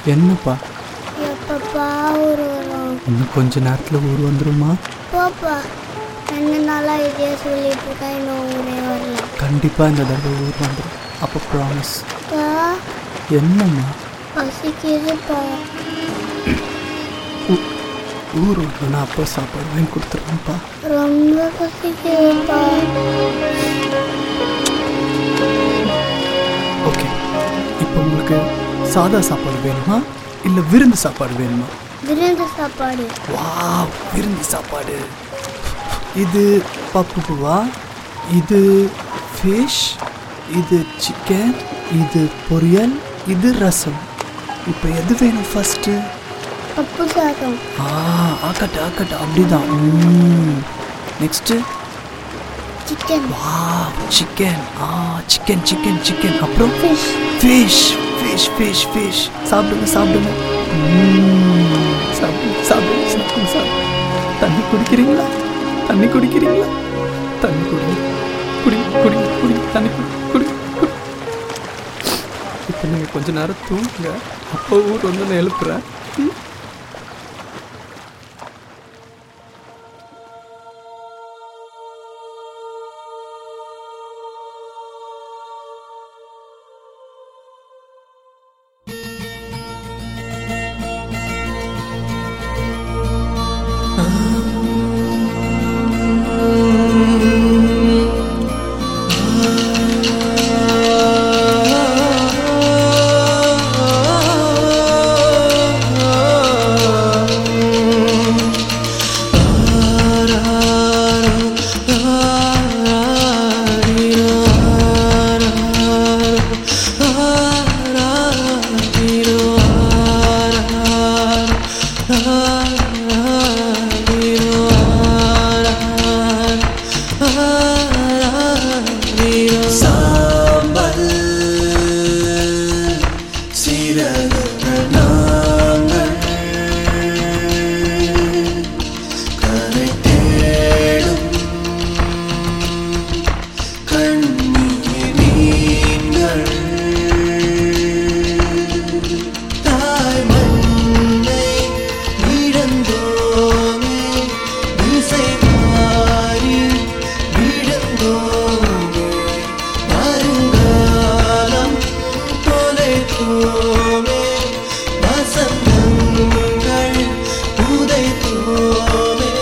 என்னப்பா எப்பப்பா ஊர் வரும் இன்னும் கொஞ்ச நேரத்தில் ஊர் வந்துருமா போப்பா ரெண்டு நாளாக இதே சொல்லிட்டு இருக்கா இன்னும் ஊரே வரல கண்டிப்பாக இந்த தடவை ஊர் வந்துடும் அப்போ ப்ராமிஸ் அப்பா என்னம்மா பசிக்குதுப்பா ஊ- ஊர் வரணும்னா அப்போ சாப்பாடு வாங்கி கொடுத்துருவேன்ப்பா ரொம்ப பசிக்குதுப்பா ஓகே இப்போ உங்களுக்கு சாதா சாப்பாடு வேணுமா இல்லை விருந்து சாப்பாடு வேணுமா விருந்து சாப்பாடு வாவ் விருந்து சாப்பாடு இது பப்பு பூவா இது ஃபிஷ் இது சிக்கன் இது பொரியல் இது ரசம் இப்போ எது வேணும் ஃபஸ்ட்டு பப்பு சாதம் ஆ ஆக்கட்டு ஆக்கட்டு அப்படிதான் நெக்ஸ்ட்டு சிக்கன் வாவ் சிக்கன் ஆ சிக்கன் சிக்கன் சிக்கன் அப்புறம் fish fish fish fish fish சாப்பிடுங்க சாப்பிடுங்க ம்ம். சாப்பிடுங்க சாப்பிடுங்க சாப்பிடுங்க சாப்பிடுங்க தண்ணி குடிக்கிறீங்களா தண்ணி குடிக்கிறீங்களா தண்ணி குடிங்க குடிங்க குடிங்க குடிங்க தண்ணி குடி குடிங்க குடி இப்போ நீங்கள் கொஞ்ச நேரம் தூங்குங்க அப்போ ஊர் வந்து நான் எழுப்புறேன் ம்? சாம்பல் சிறகுகள் நாங்கள் கரை தேடும் கண்ணீர் நீங்கள் தாய் மண்ணை இழந்தோமே இசை மாறி விழுந்தோமே வருங்காலம் தொலைத்தோமே வசந்தங்கள் புதைத்தோமே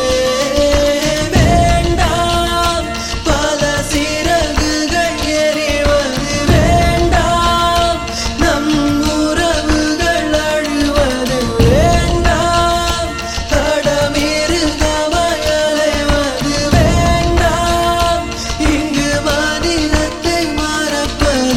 வேண்டாம் பல சிறகுகள் எறிவது வேண்டாம் நம் உறவுகள் அழுவது வேண்டாம் தடமிருந்தமாய் அலைவது வேண்டாம் இங்கு மனிதத்தை மறப்பது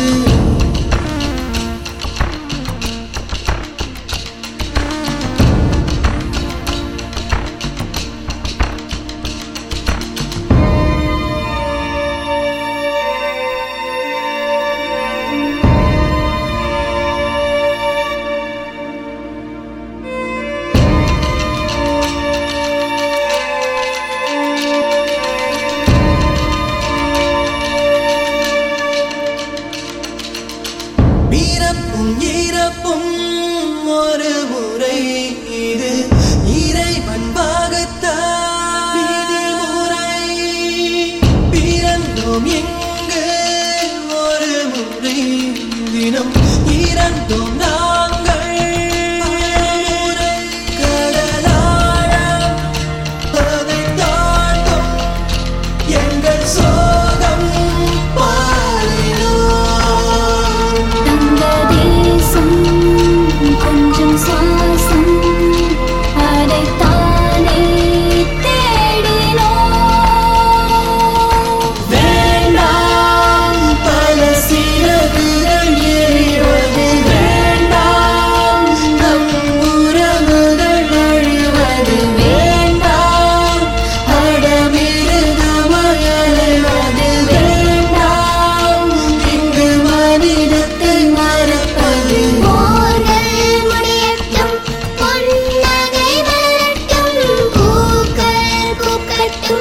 பிறப்பும் இறப்பும் ஒரு முறை இது இறைவன் பாகத்தான் விதிமுறை பிறந்தோம் எங்கு ஒரு முறை தினம் இறந்தோம் நாங்கள் பலமுறை. கடலாழம் அதை தாண்டும் எங்கள் சோகம் பாலினோம் தங்க தேசம் கொஞ்சம் சுவாசம் அதைத்தானே தேடினோம் வேண்டாம் பல சிறகுகள் எறிவது வேண்டாம் நம் உறவுகள் அழிவது வேண்டாம் அடமிருகமாய் அலைவது வேண்டாம் இங்கு மனிதத்தை மறப்பது போர்கள் முடியட்டும் பொன்னகை மலரட்டும் பூக்கள் பூக்கட்டும்